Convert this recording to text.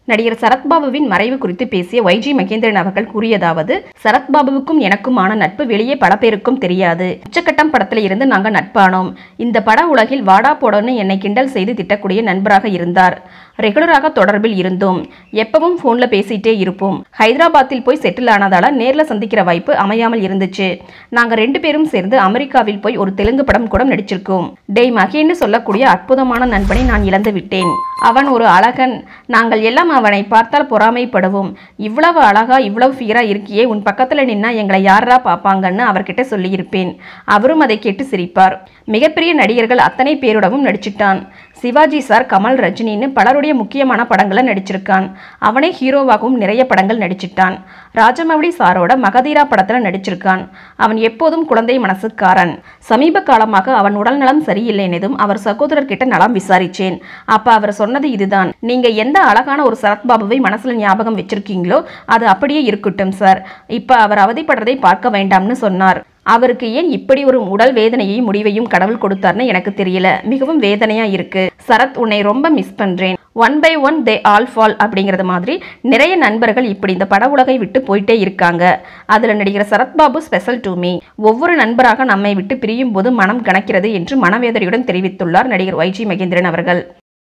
நடிகர் சரத்பாபுவின் மறைவு குறித்து பேசிய வைஜி மகேந்திரன் அவர்கள் கூறியதாவது சரத்பாபுவுக்கும் எனக்குமான நட்பு வெளியே பல பேருக்கும் தெரியாது உச்சக்கட்டம் படத்துல இருந்து நாங்க நட்பானோம் இந்த பட உலகில் வாடா போடன்னு என்னை கிண்டல் செய்து திட்டக்கூடிய நண்பராக இருந்தார் ரெகுலராக தொடர்பில் இருந்தோம் எப்பவும் ஃபோன்ல பேசிட்டே இருப்போம் ஹைதராபாத்தில் போய் செட்டில் ஆனதால நேர்ல சந்திக்கிற வாய்ப்பு அமையாமல் இருந்துச்சு நாங்க ரெண்டு பேரும் சேர்ந்து அமெரிக்காவில் போய் ஒரு தெலுங்கு படம் கூட நடிச்சிருக்கோம் டேய் மகேன்னு சொல்லக்கூடிய அற்புதமான நண்பனை நான் இழந்து விட்டேன் அவன் ஒரு அழகன் நாங்கள் எல்லாம் அவனை பார்த்தால் பொறாமைப்படுவோம் இவ்வளவு அழகா இவ்வளவு ஃபிகரா இருக்கியே உன் பக்கத்துல நின்னா எங்களை யாரா பார்ப்பாங்கன்னு அவர்கிட்ட சொல்லியிருப்பேன் அவரும் அதை கேட்டு சிரிப்பார் மிகப்பெரிய நடிகர்கள் அத்தனை பேருடவும் நடிச்சிட்டான் சிவாஜி சார் கமல் ரஜினின்னு பலருடைய முக்கியமான படங்களை நடிச்சிருக்கான் அவனே ஹீரோவாகவும் நிறைய படங்கள் நடிச்சிட்டான் ராஜமௌழி சாரோட மகதீரா படத்துல நடிச்சிருக்கான் அவன் எப்போதும் குழந்தை மனசுக்காரன் சமீப காலமாக அவன் உடல்நலம் சரியில்லைனதும் அவர் சகோதரர்கிட்ட நலம் விசாரிச்சேன் அப்ப அவர் சொன்னது இதுதான் நீங்க எந்த அழகான ஒரு சரத்பாபுவை மனசுல ஞாபகம் வச்சிருக்கீங்களோ அது அப்படியே இருக்கட்டும் சார் இப்ப அவர் அவதிப்படுறதை பார்க்க வேண்டாம்னு சொன்னார் அவருக்கு ஏன் இப்படி ஒரு உடல் வேதனையையும் முடிவையும் கடவுள் கொடுத்தார்னு எனக்கு தெரியல மிகவும் வேதனையா இருக்கு சரத் உன்னை ரொம்ப மிஸ் பண்றேன் one by one they all fall அப்படிங்கிறது மாதிரி நிறைய நண்பர்கள் இப்படி இந்த பட உலகை விட்டு போயிட்டே இருக்காங்க அதுல நடிகர் சரத்பாபு ஸ்பெஷல் டு மீ ஒவ்வொரு நண்பராக நம்மை விட்டு பிரியும் போது மனம் கணக்கிறது என்று மனவேதனையுடன் தெரிவித்துள்ளார் நடிகர் வைஜி மகேந்திரன் அவர்கள்